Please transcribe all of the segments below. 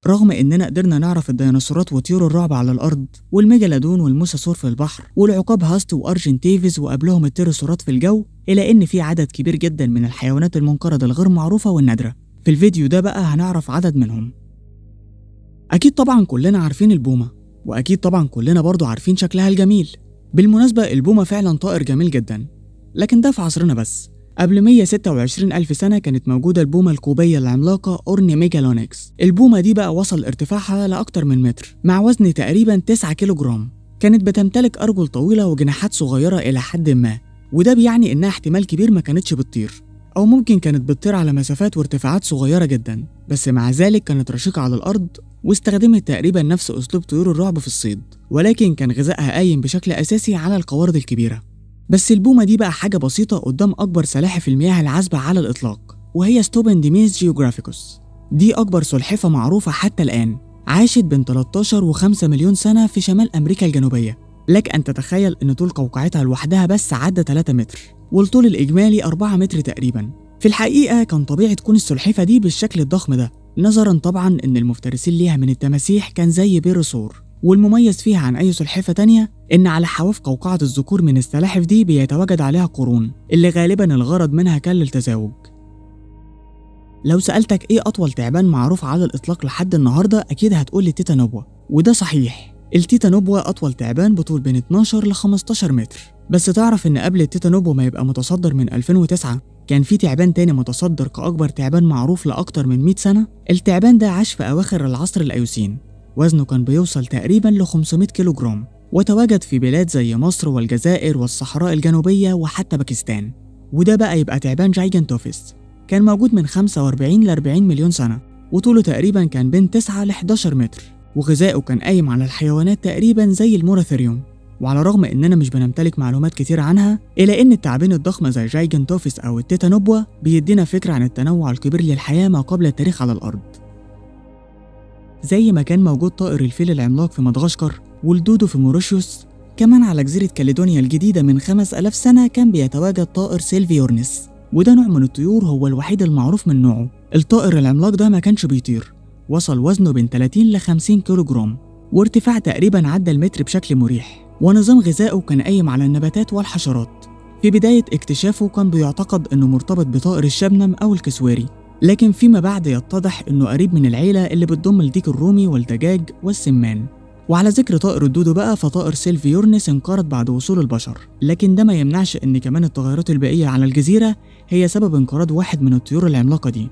رغم إننا قدرنا نعرف الديناصورات وطيور الرعب على الأرض والميجالودون والموساسور في البحر والعقاب هاست وأرجنتيفيز وقبلهم التيروسورات في الجو إلا إن في عدد كبير جدا من الحيوانات المنقرضة الغير معروفة والنادرة في الفيديو ده بقى هنعرف عدد منهم أكيد طبعا كلنا عارفين البومة وأكيد طبعا كلنا برضو عارفين شكلها الجميل بالمناسبة البومة فعلا طائر جميل جدا لكن ده في عصرنا بس قبل 126 ألف سنة كانت موجودة البومة الكوبية العملاقة أورني ميجالونكس البومة دي بقى وصل ارتفاعها لأكتر من متر مع وزن تقريبا 9 كيلو جرام كانت بتمتلك أرجل طويلة وجناحات صغيرة إلى حد ما وده بيعني إنها احتمال كبير ما كانتش بتطير أو ممكن كانت بتطير على مسافات وارتفاعات صغيرة جدا بس مع ذلك كانت رشيقة على الأرض واستخدمت تقريبا نفس أسلوب طيور الرعب في الصيد ولكن كان غذائها قايم بشكل أساسي على القوارض الكبيرة بس البومة دي بقى حاجة بسيطة قدام أكبر سلاحف المياه العذبة على الإطلاق وهي ستوبنديميز جيوغرافيكوس دي أكبر سلحفة معروفة حتى الآن عاشت بين 13 و5 مليون سنة في شمال أمريكا الجنوبية لك أن تتخيل أن طول قوقعتها لوحدها بس عدى 3 متر والطول الإجمالي 4 متر تقريبا في الحقيقة كان طبيعي تكون السلحفة دي بالشكل الضخم ده نظرا طبعا ان المفترسين ليها من التماسيح كان زي بيروسور والمميز فيها عن اي سلحفة تانية ان على حواف قوقعة الذكور من السلاحف دي بيتواجد عليها قرون اللي غالبا الغرض منها كان للتزاوج لو سألتك ايه اطول تعبان معروف على الاطلاق لحد النهاردة اكيد هتقول لي تيتا نوبوا وده صحيح التيتا نوبوا اطول تعبان بطول بين 12 ل 15 متر بس تعرف ان قبل التيتا نوبوا ما يبقى متصدر من 2009 كان في تعبان تاني متصدر كأكبر تعبان معروف لأكتر من 100 سنة التعبان ده عاش في أواخر العصر الأيوسين وزنه كان بيوصل تقريبا ل 500 كيلو جرام وتواجد في بلاد زي مصر والجزائر والصحراء الجنوبية وحتى باكستان وده بقى يبقى تعبان جايجنتوفيس كان موجود من 45 ل 40 مليون سنة وطوله تقريبا كان بين 9 ل 11 متر وغذائه كان قايم على الحيوانات تقريبا زي الموراثيريوم وعلى الرغم اننا مش بنمتلك معلومات كتير عنها الا ان التعابين الضخمه زي جايجنتوفيس او التيتانوبوا بيدينا فكره عن التنوع الكبير للحياه ما قبل التاريخ على الارض زي ما كان موجود طائر الفيل العملاق في مدغشقر والدودو في موريشيوس كمان على جزيرة كاليدونيا الجديدة من 5000 سنة كان بيتواجد طائر سيلفيورنس وده نوع من الطيور هو الوحيد المعروف من نوعه الطائر العملاق ده ما كانش بيطير وصل وزنه بين 30 ل 50 كيلو جرام وارتفاع تقريبا عدى المتر بشكل مريح ونظام غذائه كان قايم على النباتات والحشرات في بداية اكتشافه كان بيعتقد انه مرتبط بطائر الشبنم او الكسواري لكن فيما بعد يتضح انه قريب من العيلة اللي بتضم الديك الرومي والدجاج والسمان وعلى ذكر طائر الدودو بقى فطائر سيلفيورنس انقرض بعد وصول البشر لكن ده ما يمنعش ان كمان التغيرات البيئية على الجزيرة هي سبب انقراض واحد من الطيور العملاقة دي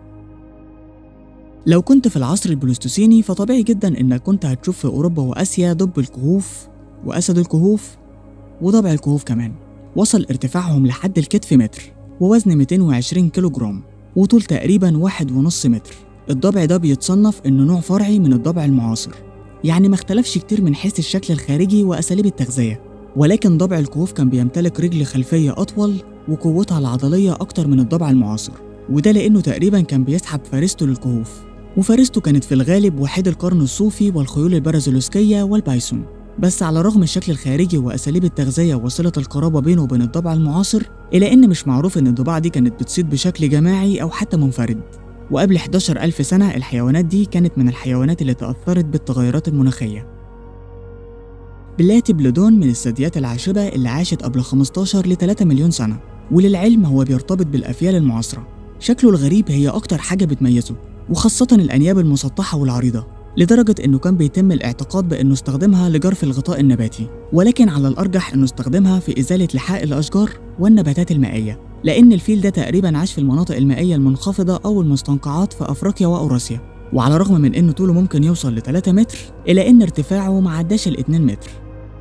لو كنت في العصر البلوستوسيني فطبيعي جدا انك كنت هتشوف في اوروبا واسيا دب الكهوف واسد الكهوف وضبع الكهوف كمان وصل ارتفاعهم لحد الكتف متر ووزن 220 كيلو جرام وطول تقريبا واحد ونص متر الضبع ده بيتصنف انه نوع فرعي من الضبع المعاصر يعني ما اختلفش كتير من حيث الشكل الخارجي واساليب التغذيه ولكن ضبع الكهوف كان بيمتلك رجل خلفيه اطول وقوتها العضليه اكتر من الضبع المعاصر وده لانه تقريبا كان بيسحب فارسته للكهوف وفارسته كانت في الغالب وحيد القرن الصوفي والخيول البرازيلوسكيه والبايسون بس على الرغم الشكل الخارجي واساليب التغذيه وصله القرابه بينه وبين الضبع المعاصر الا ان مش معروف ان الضباع دي كانت بتصيد بشكل جماعي او حتى منفرد وقبل 11 ألف سنة الحيوانات دي كانت من الحيوانات اللي تأثرت بالتغيرات المناخية بلاتي بلودون من الثدييات العاشبة اللي عاشت قبل 15 ل 3 مليون سنة وللعلم هو بيرتبط بالأفيال المعاصرة شكله الغريب هي أكتر حاجة بتميزه وخاصة الأنياب المسطحة والعريضة لدرجة إنه كان بيتم الاعتقاد بإنه استخدمها لجرف الغطاء النباتي ولكن على الأرجح إنه استخدمها في إزالة لحاء الأشجار والنباتات المائية لأن الفيل ده تقريبا عاش في المناطق المائية المنخفضة أو المستنقعات في أفريقيا وأوراسيا وعلى الرغم من إنه طوله ممكن يوصل ل 3 متر إلا إن ارتفاعه ما عداش ال 2 متر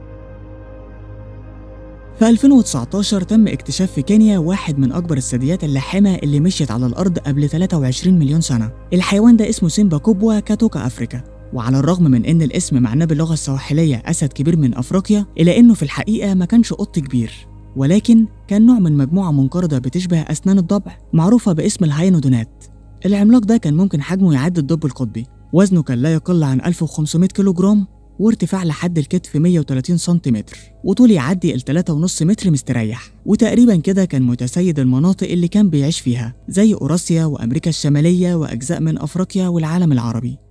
في 2019 تم اكتشاف في كينيا واحد من أكبر الثدييات اللاحمة اللي مشيت على الأرض قبل 23 مليون سنة الحيوان ده اسمه سيمبا كوبوا كاتوكا أفريكا وعلى الرغم من ان الاسم معناه باللغه السواحليه اسد كبير من افريقيا الا انه في الحقيقه ما كانش قط كبير ولكن كان نوع من مجموعه منقرضه بتشبه اسنان الضبع معروفه باسم الهاينودونات العملاق ده كان ممكن حجمه يعدي الدب القطبي وزنه كان لا يقل عن 1500 كيلو جرام وارتفاع لحد الكتف 130 سنتيمتر وطول يعدي ال 3.5 متر مستريح وتقريبا كده كان متسيد المناطق اللي كان بيعيش فيها زي أوراسيا وأمريكا الشمالية وأجزاء من أفريقيا والعالم العربي